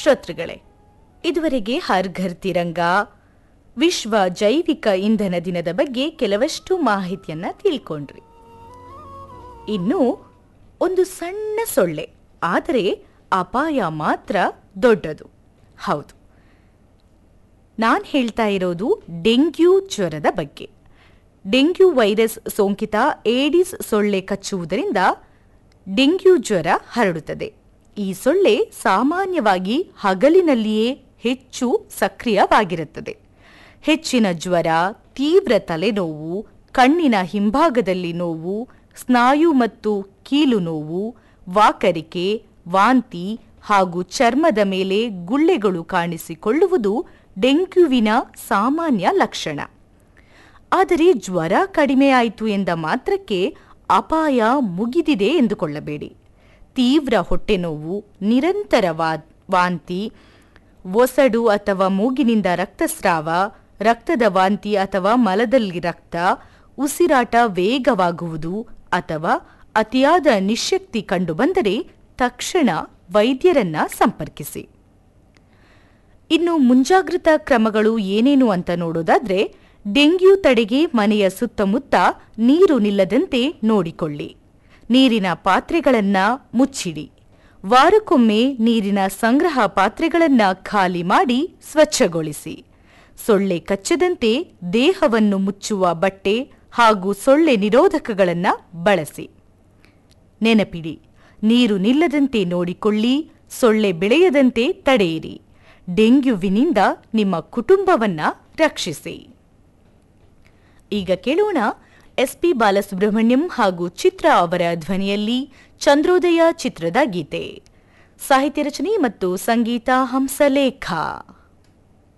ಶ್ರೋತೃಗಳೇ ಇದುವರೆಗೆ ಹರ್ ಘರ್ ತಿರಂಗ ವಿಶ್ವ ಜೈವಿಕ ಇಂಧನ ದಿನದ ಬಗ್ಗೆ ಕೆಲವಷ್ಟು ಮಾಹಿತಿಯನ್ನ ತಿಳ್ಕೊಂಡ್ರಿ ಇನ್ನು ಒಂದು ಸಣ್ಣ ಸೊಳ್ಳೆ ಆದರೆ ಅಪಾಯ ಮಾತ್ರ ದೊಡ್ಡದು ಹೌದು ನಾನು ಹೇಳ್ತಾ ಇರೋದು ಡೆಂಗ್ಯೂ ಜ್ವರದ ಬಗ್ಗೆ ಡೆಂಗ್ಯೂ ವೈರಸ್ ಸೋಂಕಿತ ಏಡಿಸ್ ಸೊಳ್ಳೆ ಕಚ್ಚುವುದರಿಂದ ಡೆಂಗ್ಯೂ ಜ್ವರ ಹರಡುತ್ತದೆ ಈ ಸೊಳ್ಳೆ ಸಾಮಾನ್ಯವಾಗಿ ಹಗಲಿನಲ್ಲಿಯೇ ಹೆಚ್ಚು ಸಕ್ರಿಯವಾಗಿರುತ್ತದೆ ಹೆಚ್ಚಿನ ಜ್ವರ ತೀವ್ರ ತಲೆನೋವು ಕಣ್ಣಿನ ಹಿಂಭಾಗದಲ್ಲಿ ನೋವು ಸ್ನಾಯು ಮತ್ತು ಕೀಲು ನೋವು ವಾಕರಿಕೆ ವಾಂತಿ ಹಾಗೂ ಚರ್ಮದ ಮೇಲೆ ಗುಳ್ಳೆಗಳು ಕಾಣಿಸಿಕೊಳ್ಳುವುದು ಡೆಂಗ್ಯೂವಿನ ಸಾಮಾನ್ಯ ಲಕ್ಷಣ ಆದರೆ ಜ್ವರ ಕಡಿಮೆಯಾಯಿತು ಎಂದ ಮಾತ್ರಕ್ಕೆ ಅಪಾಯ ಮುಗಿದಿದೆ ಎಂದುಕೊಳ್ಳಬೇಡಿ ತೀವ್ರ ಹೊಟ್ಟೆನೋವು ನಿರಂತರ ವಾ- ವಾಂತಿ ಒಸಡು ಅಥವಾ ಮೂಗಿನಿಂದ ರಕ್ತಸ್ರಾವ ರಕ್ತದ ವಾಂತಿ ಅಥವಾ ಮಲದಲ್ಲಿ ರಕ್ತ ಉಸಿರಾಟ ವೇಗವಾಗುವುದು ಅಥವಾ ಅತಿಯಾದ ನಿಶ್ಶಕ್ತಿ ಕಂಡುಬಂದರೆ ತಕ್ಷಣ ವೈದ್ಯರನ್ನ ಸಂಪರ್ಕಿಸಿ ಇನ್ನು ಮುಂಜಾಗ್ರತಾ ಕ್ರಮಗಳು ಏನೇನು ಅಂತ ನೋಡೋದಾದ್ರೆ ಡೆಂಗ್ಯೂ ತಡೆಗೆ ಮನೆಯ ಸುತ್ತಮುತ್ತ ನೀರು ನಿಲ್ಲದಂತೆ ನೋಡಿಕೊಳ್ಳಿ ನೀರಿನ ಪಾತ್ರೆಗಳನ್ನ ಮುಚ್ಚಿಡಿ ವಾರಕ್ಕೊಮ್ಮೆ ನೀರಿನ ಸಂಗ್ರಹ ಪಾತ್ರೆಗಳನ್ನ ಖಾಲಿ ಮಾಡಿ ಸ್ವಚ್ಛಗೊಳಿಸಿ ಸೊಳ್ಳೆ ಕಚ್ಚದಂತೆ ದೇಹವನ್ನು ಮುಚ್ಚುವ ಬಟ್ಟೆ ಹಾಗೂ ಸೊಳ್ಳೆ ನಿರೋಧಕಗಳನ್ನ ಬಳಸಿ ನೆನಪಿಡಿ ನೀರು ನಿಲ್ಲದಂತೆ ನೋಡಿಕೊಳ್ಳಿ ಸೊಳ್ಳೆ ಬೆಳೆಯದಂತೆ ತಡೆಯಿರಿ ಡೆಂಗ್ಯೂವಿನಿಂದ ನಿಮ್ಮ ಕುಟುಂಬವನ್ನ ರಕ್ಷಿಸಿ ಈಗ ಕೇಳೋಣ ಎಸ್ಪಿ ಬಾಲಸುಬ್ರಹ್ಮಣ್ಯಂ ಹಾಗೂ ಚಿತ್ರ ಅವರ ಧ್ವನಿಯಲ್ಲಿ ಚಂದ್ರೋದಯ ಚಿತ್ರದ ಗೀತೆ ಸಾಹಿತ್ಯ ರಚನೆ ಮತ್ತು ಸಂಗೀತ ಹಂಸಲೇಖ